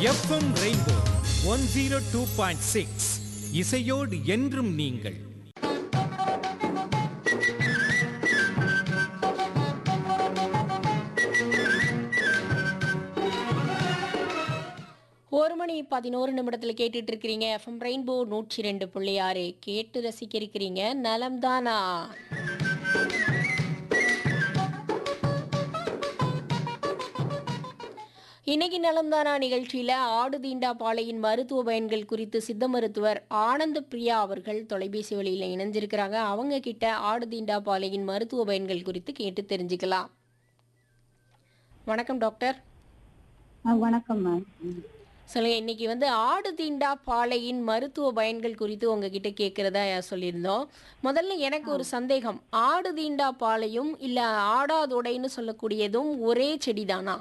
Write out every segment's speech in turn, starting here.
FM rainbow one zero two point six இசையோடு என்றும் நீங்கள் ஒரு மணி பதினோரு நிமிடத்தில் கேட்டுட்டு இருக்கிறீங்க எஃப்எம் ரெயின்போ நூற்றி ரெண்டு புள்ளி ஆறு கேட்டு ரசிக்க இருக்கிறீங்க நலம்தானா இன்னைக்கு நலம்தானா நிகழ்ச்சியில ஆடு தீண்டா பாலையின் மருத்துவ பயன்கள் குறித்து சித்த மருத்துவர் ஆனந்த பிரியா அவர்கள் தொலைபேசி வழியில் இணைஞ்சிருக்கிறாங்க அவங்க கிட்ட ஆடு தீண்டா பாலையின் மருத்துவ பயன்கள் குறித்து கேட்டு தெரிஞ்சுக்கலாம் வணக்கம் டாக்டர் ஆ, வணக்கம் மேம் சொல்லுங்க இன்னைக்கு வந்து ஆடு தீண்டா பாலையின் மருத்துவ பயன்கள் குறித்து உங்ககிட்ட கேட்கறதா சொல்லியிருந்தோம் முதல்ல எனக்கு ஒரு சந்தேகம் ஆடு தீண்டா பாலையும் இல்ல ஆடாதொடைன்னு சொல்லக்கூடியதும் ஒரே செடிதானா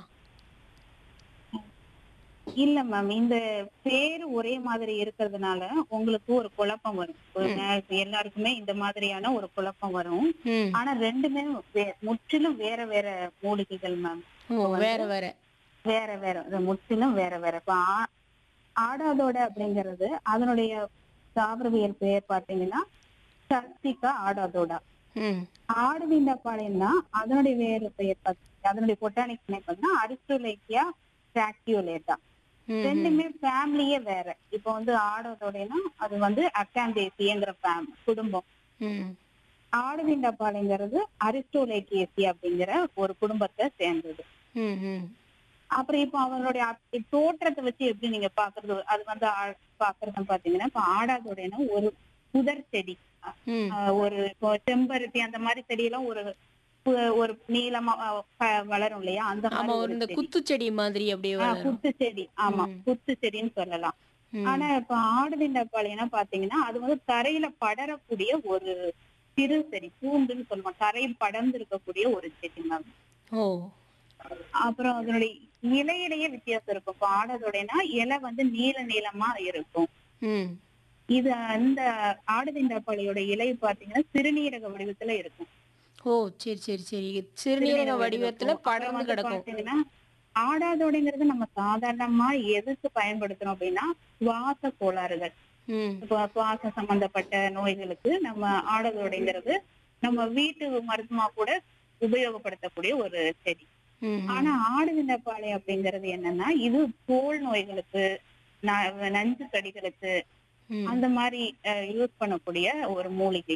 இல்ல மேம் இந்த பேரு ஒரே மாதிரி இருக்கிறதுனால உங்களுக்கு ஒரு குழப்பம் வரும் ஒரு நே- எல்லாருக்குமே இந்த மாதிரியான ஒரு குழப்பம் வரும் ம் ஆனா ரெண்டுமே வே- முற்றிலும் வேற வேற மூலிகைகள் மேம் ஓ வேற வேற வேற வேற இது முற்றிலும் வேற வேற இப்ப ஆ- ஆடாதோட அப்படிங்கிறது அதனுடைய தாவரவியல் பெயர் பாத்தீங்கன்னா சர்த்திகா ஆடாதோடா ம் ஆடுவீண்டா பாளையம்னா அதனுடைய வேறு பெயர் பாத்தீங்க அதனுடைய பொட்டானிக் நேம் பார்த்தீங்கன்னா அரிஸ்டோலைக்கியா டிராக்டியோலேட்டா ம், ரெண்டுமே ஃபேமிலியே வேற இப்போ வந்து ஆடோடனா அது வந்து அக்காந்தேசிங்கிற ஃபேம் குடும்பம் ம் ஆடுவிண்டா பாளையங்கிறது அரிஸ்டோலேக்கியசி அப்படிங்கிற ஒரு குடும்பத்தை சேர்ந்தது ம் ம் அப்புறம் இப்போ அவங்களுடைய அப்~ தோற்றத்தை வச்சு எப்படி நீங்க பாக்குறது அது வந்து ஆ- பாக்குறது பாத்தீங்கன்னா இப்ப ஆடாதோடனா ஒரு புதர் செடி ம் ஆஹ் ஒரு இப்போ செம்பருத்தி அந்த மாதிரி செடியெல்லாம் ஒரு பு- ஒரு நீளமா ஆஹ் ப- வளரும் இல்லையா அந்த ஆமா மாதிரி ஒரு ஒரு இந்த செடி. குத்துச்செடி மாதிரி அப்படியே ஆஹ் வளரும் குத்து செடி ஆமா ம். குத்து செடின்னு சொல்லலாம் ம். ஆனா இப்ப ஆடுதிண்டப்பாளையம்னா பாத்தீங்கன்னா அது வந்து தரையில படரக்கூடிய ஒரு சிறு செடி பூண்டுன்னு சொல்லுவோம் தரையில் படர்ந்து இருக்கக்கூடிய ஒரு செடி மேம் ஓ அப்புறம் அதனுடைய இலையிலேயே வித்தியாசம் இருக்கும் இப்ப ஆடதோடனா இலை வந்து நீல நீளமா இருக்கும் ம் இது அந்த ஆடுதிண்டப்பாளையோட இலை பாத்தீங்கன்னா சிறுநீரக வடிவத்துல இருக்கும் ஓ சரி சரி சரி சிறுநீரக வடிவத்துல இருக்கும். அப்புறம் படர்ந்து வந்து கிடக்கும் பாத்தீங்கன்னா ஆடாதோடைங்கிறது நம்ம சாதாரணமா எதுக்கு பயன்படுத்துறோம் அப்படின்னா சுவாச கோளாறுகள் ம் இப்ப சுவாச சம்பந்தப்பட்ட நோய்களுக்கு நம்ம ஆடாதோடைங்கிறது நம்ம வீட்டு மருத்துவமா கூட உபயோகப்படுத்தக்கூடிய ஒரு செடி ம் ம். ஆனா ஆடுவிண்டப்பாளை அப்படிங்கிறது என்னன்னா இது தோல் நோய்களுக்கு ந- நஞ்சு கடிகளுக்கு ம். அந்த மாதிரி யூஸ் பண்ணக்கூடிய ஒரு மூலிகை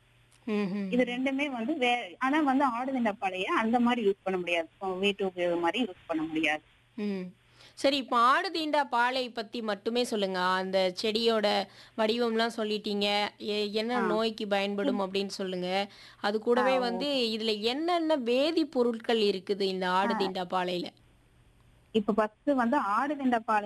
ம் ம். இது ரெண்டுமே வந்து வே ஆனா வந்து ஆடுதிண்டப்பாளைய அந்த மாதிரி யூஸ் பண்ண முடியாது இப்போ வீட்டு உபயோகம் மாதிரி யூஸ் பண்ண முடியாது ம் சரி இப்போ ஆடு தீண்டா பாலை பத்தி மட்டுமே சொல்லுங்க அந்த செடியோட வடிவம்லாம் சொல்லிட்டீங்க எ- என்ன ஆ. நோய்க்கு பயன்படும் அப்படின்னு சொல்லுங்க அது கூடவே ஆ, வந்து இதுல என்னென்ன வேதிப்பொருட்கள் இருக்குது இந்த ஆடு ஆ. தீண்டா பாலையில இப்ப ஃபர்ஸ்ட் வந்து ஆடுதிண்டப்பாளை